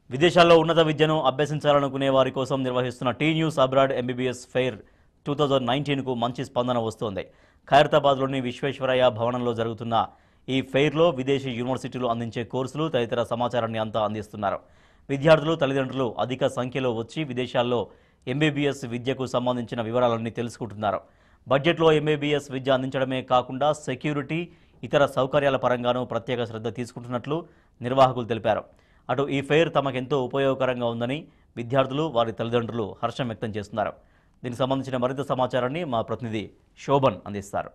విదేశాల్లో ఉన్నత విద్యను అభ్యసించాలనుకునే వారి కోసం నిర్వహిస్తున్న T News abroad MBBS fair two thousand నైన్టీన్కు మంచి స్పందన వస్తోంది ఖైరతాబాద్లోని విశ్వేశ్వరయ్య భవనంలో జరుగుతున్న ఈ ఫెయిర్లో విదేశీ యూనివర్సిటీలు అందించే కోర్సులు తదితర సమాచారాన్ని అంతా అందిస్తున్నారు విద్యార్థులు తల్లిదండ్రులు అధిక సంఖ్యలో వచ్చి విదేశాల్లో ఎంబీబీఎస్ విద్యకు సంబంధించిన వివరాలన్నీ తెలుసుకుంటున్నారు బడ్జెట్లో ఎంబీబీఎస్ విద్య అందించడమే కాకుండా సెక్యూరిటీ ఇతర సౌకర్యాల పరంగానూ ప్రత్యేక శ్రద్ధ తీసుకుంటున్నట్లు నిర్వాహకులు తెలిపారు అటు ఈ ఫెయిర్ తమకెంతో ఉపయోగకరంగా ఉందని విద్యార్థులు వారి తల్లిదండ్రులు హర్షం వ్యక్తం చేస్తున్నారు దీనికి సంబంధించిన మరింత సమాచారాన్ని మా ప్రతినిధి శోభన్ అందిస్తారు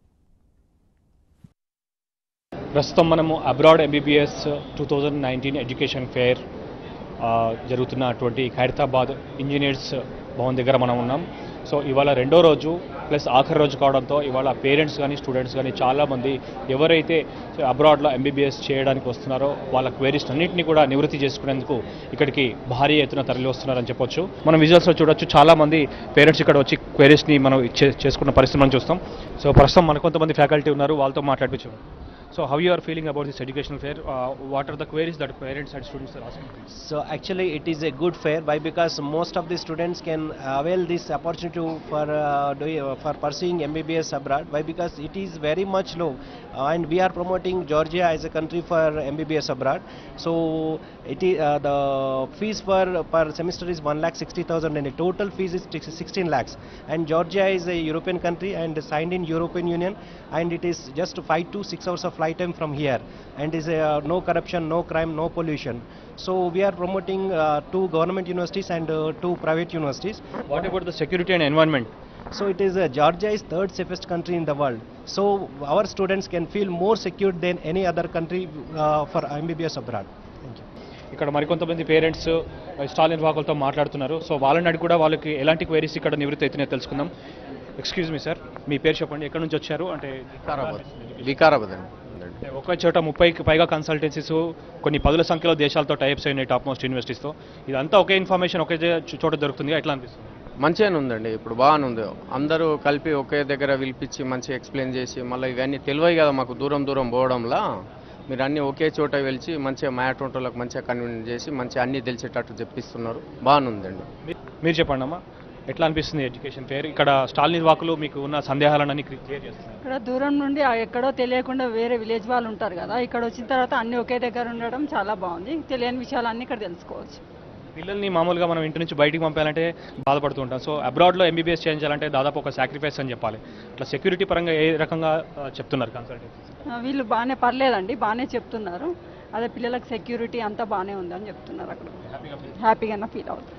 ప్రస్తుతం మనము abroad MBBS two thousand nineteen education fair ఆ, జరుగుతున్నటువంటి ఖైరతాబాద్ ఇంజనీర్స్ భవన్ దగ్గర మనం ఉన్నాం సో ఇవాళ రెండో రోజు ప్లస్ ఆఖరి రోజు కావడంతో ఇవాళ పేరెంట్స్ కానీ స్టూడెంట్స్ కానీ చాలామంది ఎవరైతే అబ్రాడ్లో ఎంబీబీఎస్ చేయడానికి వస్తున్నారో వాళ్ళ క్వైరీస్ అన్నింటినీ కూడా నివృత్తి చేసుకునేందుకు ఇక్కడికి భారీ ఎత్తున తరలి వస్తున్నారని చెప్పొచ్చు మనం విజువల్స్లో చూడొచ్చు చాలామంది పేరెంట్స్ ఇక్కడ వచ్చి క్వైరీస్ని మనం చే- చేసుకున్న పరిస్థితి మనం చూస్తాం సో ప్రస్తుతం మన కొంతమంది ఫ్యాకల్టీ ఉన్నారు వాళ్ళతో మాట్లాడిపించాం So how you are feeling about this educational fair? Uh, what are the queries that parents and students are asking? So actually it is a good fair why because most of the students can avail this opportunity to- for uh, doing, uh, for pursuing MBBS abroad why because it is very much low uh, and we are promoting Georgia as a country for MBBS abroad so it is uh, the fees per per semester is 1 lakh 60,000 and the total fees is 16 lakhs and Georgia is a European country and signed in European Union and it is just 5 to 6 hours of flight time from here and is uh, no corruption no crime no pollution so we are promoting uh, two government universities and uh, two private universities What about the security and environment? so it is uh, Georgia is third safest country in the world so our students can feel more secure than any other country uh, for MBBS abroad thank you ఇక్కడ మరికొంతమంది parents stall నిర్వాహకులతో మాట్లాడుతున్నారు so వాళ్ళని అడిగి కూడా వాళ్ళకి ఎలాంటి queries ఇక్కడ నివృత్తి అవుతున్నాయో తెలుసుకుందాం ఎక్స్క్యూజ్ మీ సార్ మీ పేరు చెప్పండి ఎక్కడి నుంచి వచ్చారు అంటే వికారాబాద్ వికారాబాద్ అండి ఒకే చోట ముప్పైకి పైగా కన్సల్టెన్సీస్ కొన్ని పదుల సంఖ్యలో దేశాలతో టైప్స్ అయినాయి టాప్ మోస్ట్ యూనివర్సిటీస్తో ఇదంతా ఒకే ఇన్ఫర్మేషన్ ఒకే చో- చోట దొరుకుతుంది ఎట్లా అనిపిస్తుంది మంచిగానే ఉందండి ఇప్పుడు బాగానే ఉంది అందరూ కలిపి ఒకే దగ్గర పిలిపించి మంచిగా ఎక్స్ప్లెయిన్ చేసి మళ్ళీ ఇవన్నీ తెలివై కదా మాకు దూరం దూరం పోవడంలా మీరు అన్నీ ఒకే చోట వెలిచి మంచిగా మ్యాట్ వాళ్ళకి మంచిగా కన్వీనియన్స్ చేసి మంచిగా అన్నీ తెలిసేటట్టు చెప్పిస్తున్నారు బాగానే ఉందండి మీ- మీరు చెప్పండి అమ్మా ఎట్లా అనిపిస్తుంది ఎడ్యుకేషన్ ఫేర్ ఇక్కడ స్టాల్ నిర్వాహకులు మీకు ఉన్న సందేహాలన్నీ క్లియర్ చేస్తున్నారు ఇక్కడ దూరం నుండి ఆ ఎక్కడో తెలియకుండా వేరే విలేజ్ వాళ్ళు ఉంటారు కదా ఇక్కడ వచ్చిన తర్వాత అన్ని ఒకే దగ్గర ఉండడం చాలా బాగుంది తెలియని విషయాలన్నీ ఇక్కడ తెలుసుకోవచ్చు పిల్లల్ని మామూలుగా మనం ఇంటి నుంచి బయటికి పంపాలంటే బాధపడుతూ ఉంటాం సో అబ్రాడ్లో ఎంబీబీఎస్ చేయించాలంటే దాదాపు ఒక సాక్రిఫైస్ అని చెప్పాలి అట్లా సెక్యూరిటీ పరంగా ఏ రకంగా ఆ, చెప్తున్నారు కన్సల్టెంట్ ఆ, వీళ్ళు బాగానే పర్లేదండి బాగానే చెప్తున్నారు అదే పిల్లలకు సెక్యూరిటీ అంతా బాగానే ఉందని చెప్తున్నారు అక్కడ హ్యాపీగానే ఫీల్ అవుతుంది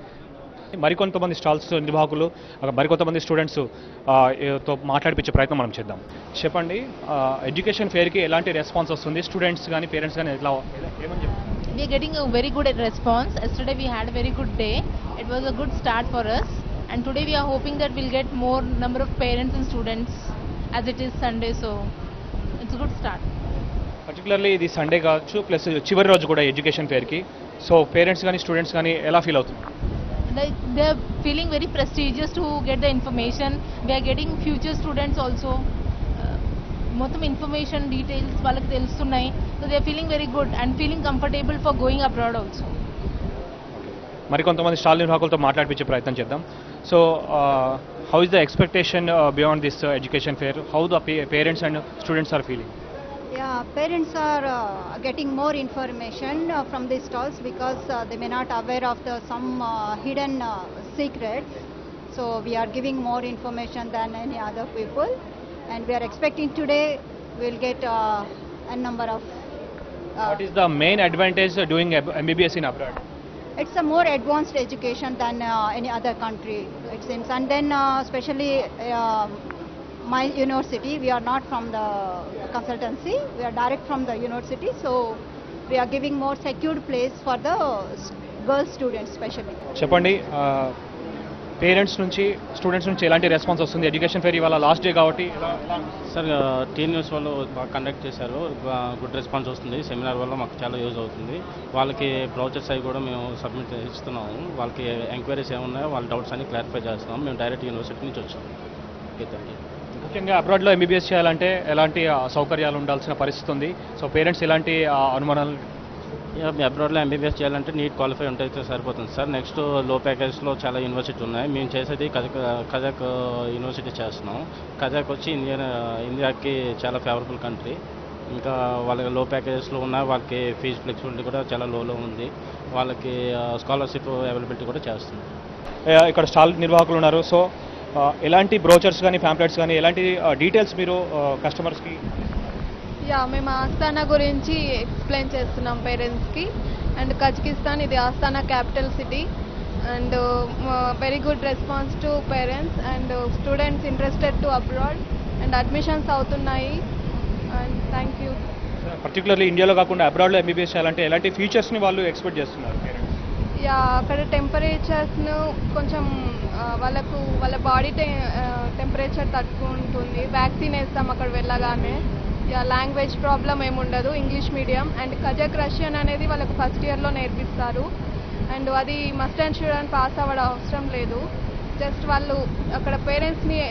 మరికొంతమంది స్టాల్స్ నిర్వాహకులు అక్కడ మరికొంతమంది స్టూడెంట్స్ తో మాట్లాడిపించే ప్రయత్నం మనం చేద్దాం చెప్పండి ఎడ్యుకేషన్ ఫేర్కి ఎలాంటి రెస్పాన్స్ వస్తుంది స్టూడెంట్స్ కానీ పేరెంట్స్ కానీ ఎట్లా ఏమని చెప్తారు We are getting a very good response. Yesterday we had a very good day. It was a good start for us. And today we are hoping that we'll get more number of parents and students as it is Sunday. So it's a good start. Particularly ఇది Sunday కావచ్చు plus చివరి రోజు కూడా education ఫేర్కి so parents కానీ students కానీ ఎలా feel అవుతుంది Like they're feeling very prestigious to get the information. We are getting future students also. uh, మొత్తం ఇన్ఫర్మేషన్ డీటెయిల్స్ వాళ్ళకి తెలుస్తున్నాయి so they are feeling very good and feeling comfortable for going abroad also మరికొంతమంది stall నిర్వాహకులతో మాట్లాడిపించే ప్రయత్నం చేద్దాం so how is the expectation beyond this education fair how the parents and students are feeling Yeah, parents are uh, getting more information uh, from these stalls because uh, they may not aware of the some uh, hidden uh, secrets. So we are giving more information than any other people, and we are expecting today we'll get uh, a number of. Uh, what is the main advantage doing MBBS in abroad it's a more advanced education than uh, any other country, it seems. And then, uh, especially uh, my university, we are not from the consultancy, we are direct from the university, so we are giving more secured place for the s- girl students, especially. చెప్పండి parents నుంచి students నుంచి ఎలాంటి response వస్తుంది education fair ఇవాళ last day కాబట్టి ఎలా- ఎలా అనిపిస్తుంది? సార్ టీ న్యూస్ వాళ్ళు బాగా కండక్ట్ చేశారు బా- గుడ్ రెస్పాన్స్ వస్తుంది సెమినార్ వల్ల మాకు చాలా యూజ్ అవుతుంది వాళ్ళకి బ్రౌచర్స్ అవి కూడా మేము సబ్మిట్ ఇస్తున్నాము వాళ్ళకి ఎంక్వైరీస్ ఏమున్నాయో వాళ్ళ డౌట్స్ అన్ని క్లారిఫై చేస్తున్నాం మేము డైరెక్ట్ యూనివర్సిటీ నుంచి వచ్చాం ఓకే థ్యాంక్ యూ ముఖ్యంగా అబ్రాడ్లో ఎంబీబీఎస్ చేయాలంటే ఎలాంటి ఆ, సౌకర్యాలు ఉండాల్సిన పరిస్థితి ఉంది సో పేరెంట్స్ ఎలాంటి ఆ, అనుమానాలు అబ్రాడ్లో ఎంబీబీఎస్ చేయాలంటే నీట్ క్వాలిఫై ఉంటే అయితే సరిపోతుంది సార్ నెక్స్ట్ లో ప్యాకేజ్లో చాలా యూనివర్సిటీ ఉన్నాయి మేము చేసేది కజక్ కజక్ యూనివర్సిటీ చేస్తున్నాం కజక్ వచ్చి ఇండియన్ ఇండియాకి చాలా ఫేవరబుల్ కంట్రీ ఇంకా వాళ్ళకి లో ప్యాకేజెస్లో ఉన్న వాళ్ళకి ఫీజు ఫ్లెక్సిబిలిటీ కూడా చాలా లోలో ఉంది వాళ్ళకి స్కాలర్షిప్ అవైలబిలిటీ కూడా చేస్తుంది ఆ, ఇక్కడ స్టాల్ నిర్వాహకులు ఉన్నారు సో ఆ, ఎలాంటి బ్రోచర్స్ కానీ ప్యాంప్లెట్స్ కానీ ఎలాంటి డీటెయిల్స్ మీరు కస్టమర్స్కి యా మేము ఆస్థానా గురించి ఎక్స్ప్లెయిన్ చేస్తున్నాం పేరెంట్స్కి అండ్ కజకిస్తాన్ ఇది Astana capital city and very good response to parents and students interested to abroad and admissions అవుతున్నాయి అండ్ థ్యాంక్ యూ పర్టికులర్లీ ఇండియాలో కాకుండా అబ్రాడ్లో ఎంబీబీఎస్ చేయాలంటే ఎలాంటి ఫీచర్స్ని వాళ్ళు ఎక్స్పెక్ట్ చేస్తున్నారు పేరెంట్స్ యా అక్కడ టెంపరేచర్స్ను కొంచెం ఆ, వాళ్ళకు వాళ్ళ బాడీ టె టెంపరేచర్ తట్టుకుంటుంది వ్యాక్సిన్ వేస్తాం అక్కడ వెళ్ళగానే యా లాంగ్వేజ్ ప్రాబ్లం ఏముండదు English medium and Kazakh Russian అనేది వాళ్ళకు ఫస్ట్ ఇయర్లో నేర్పిస్తారు అండ్ అది మస్ట్ అండ్ షుడ్ అని పాస్ అవ్వడం అవసరం లేదు జస్ట్ వాళ్ళు అక్కడ పేరెంట్స్ని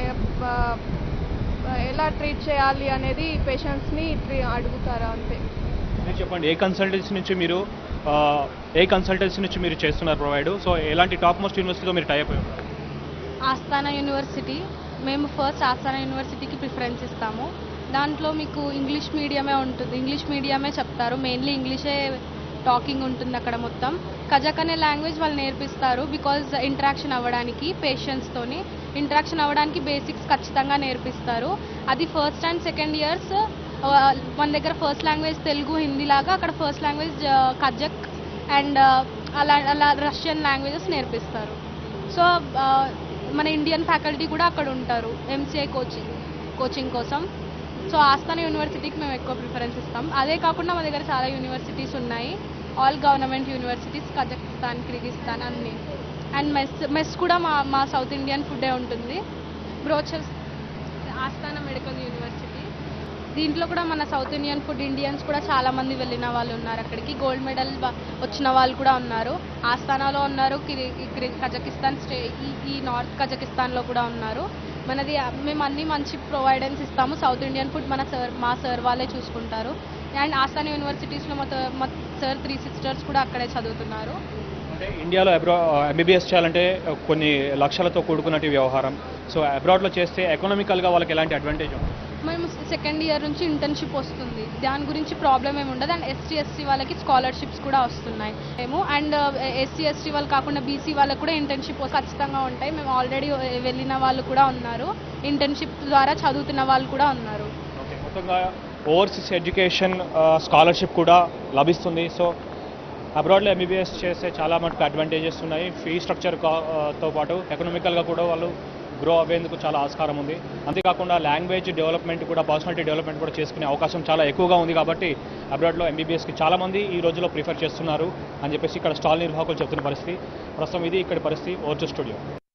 ఎలా ట్రీట్ చేయాలి అనేది పేషెంట్స్ని అడుగుతారు అంతే మీరు చెప్పండి ఏ కన్సల్టెన్సీ నుంచి మీరు ఆ, ఏ కన్సల్టెన్సీ నుంచి మీరు చేస్తున్నారు ప్రొవైడ్ సో ఎలాంటి టాప్ మోస్ట్ యూనివర్సిటీతో మీరు టైప్ అయ్యారు ఆస్థానా యూనివర్సిటీ మేము ఫస్ట్ ఆస్థానా యూనివర్సిటీకి ప్రిఫరెన్స్ ఇస్తాము దాంట్లో మీకు ఇంగ్లీష్ మీడియమే ఉంటుంది ఇంగ్లీష్ మీడియమే చెప్తారు మెయిన్లీ ఇంగ్లీషే టాకింగ్ ఉంటుంది అక్కడ మొత్తం కజక్ అనే లాంగ్వేజ్ వాళ్ళు నేర్పిస్తారు బికాజ్ ఇంటరాక్షన్ అవ్వడానికి పేషెంట్స్తోని ఇంటరాక్షన్ అవ్వడానికి బేసిక్స్ ఖచ్చితంగా నేర్పిస్తారు అది ఫస్ట్ అండ్ సెకండ్ ఇయర్స్ మన దగ్గర ఫస్ట్ లాంగ్వేజ్ తెలుగు హిందీ లాగా అక్కడ ఫస్ట్ లాంగ్వేజ్ కజక్ అండ్ అలా అలా రష్యన్ లాంగ్వేజెస్ నేర్పిస్తారు సో ఆ, మన ఇండియన్ ఫ్యాకల్టీ కూడా అక్కడ ఉంటారు ఎంసీఐ కోచింగ్ కోచింగ్ కోసం సో ఆస్థాన యూనివర్సిటీకి మేము ఎక్కువ ప్రిఫరెన్స్ ఇస్తాం అదే కాకుండా మా దగ్గర చాలా యూనివర్సిటీస్ ఉన్నాయి all government universities Kazakhstan Kyrgyzstan అన్ని అండ్ మెస్ మెస్ కూడా మా మా సౌత్ ఇండియన్ ఫుడ్డే ఉంటుంది బ్రోచర్స్ ఆస్థాన మెడికల్ యూనివర్సిటీ దీంట్లో కూడా మన సౌత్ ఇండియన్ ఫుడ్ ఇండియన్స్ కూడా చాలా మంది వెళ్ళిన వాళ్ళు ఉన్నారు అక్కడికి గోల్డ్ మెడల్ బ- వచ్చిన వాళ్ళు కూడా ఉన్నారు ఆస్థానాలో ఉన్నారు కిరి- కిరి- కజకిస్తాన్ స్టే ఈ ఈ నార్త్ కజకిస్తాన్లో కూడా ఉన్నారు మనది మేము అన్ని మంచి ప్రొవైడెన్స్ ఇస్తాము సౌత్ ఇండియన్ ఫుడ్ మన సార్ మా సార్ వాళ్ళే చూసుకుంటారు అండ్ ఆస్థాన యూనివర్సిటీస్లో మా త- మా సార్ త్రీ సిస్టర్స్ కూడా అక్కడే చదువుతున్నారు అంటే ఇండియాలో అబ్రా ఎంబీబీఎస్ చేయాలంటే కొన్ని లక్షలతో కూడుకున్నటి వ్యవహారం సో అబ్రాడ్లో చేస్తే ఎకనామికల్గా వాళ్ళకి ఎలాంటి అడ్వాంటేజ్ ఉంటుంది మేము సెకండ్ ఇయర్ నుంచి ఇంటర్న్షిప్ వస్తుంది దాని గురించి ప్రాబ్లం ఏమి ఉండదు అండ్ ఎస్టీ ఎస్టీ వాళ్ళకి స్కాలర్షిప్స్ కూడా వస్తున్నాయి మేము అండ్ ఎస్సీ ఎస్టీ వాళ్ళు కాకుండా బీసీ వాళ్ళకి కూడా ఇంటర్న్షిప్ ఖచ్చితంగా ఉంటాయి మేము ఆల్రెడీ వెళ్ళిన వాళ్ళు కూడా ఉన్నారు ఇంటర్న్షిప్ ద్వారా చదువుతున్న వాళ్ళు కూడా ఉన్నారు ఓకే మొత్తంగా ఓవర్సీస్ ఎడ్యుకేషన్ స్కాలర్షిప్ కూడా లభిస్తుంది సో అబ్రాడ్లో ఎంబీబీఎస్ చేస్తే చాలా మటుకు అడ్వాంటేజెస్ ఉన్నాయి ఫీ స్ట్రక్చర్ తో పాటు ఎకనామికల్గా కూడా వాళ్ళు గ్రో అవ్వేందుకు చాలా ఆస్కారం ఉంది అంతేకాకుండా లాంగ్వేజ్ డెవలప్మెంట్ కూడా పర్సనాలిటీ డెవలప్మెంట్ కూడా చేసుకునే అవకాశం చాలా ఎక్కువగా ఉంది కాబట్టి అబ్రాడ్లో ఎంబీబీఎస్కి చాలామంది ఈ రోజుల్లో ప్రిఫర్ చేస్తున్నారు అని చెప్పేసి ఇక్కడ స్టాల్ నిర్వాహకులు చెప్తున్న పరిస్థితి ప్రస్తుతం ఇది ఇక్కడ పరిస్థితి ఓర్చు స్టూడియో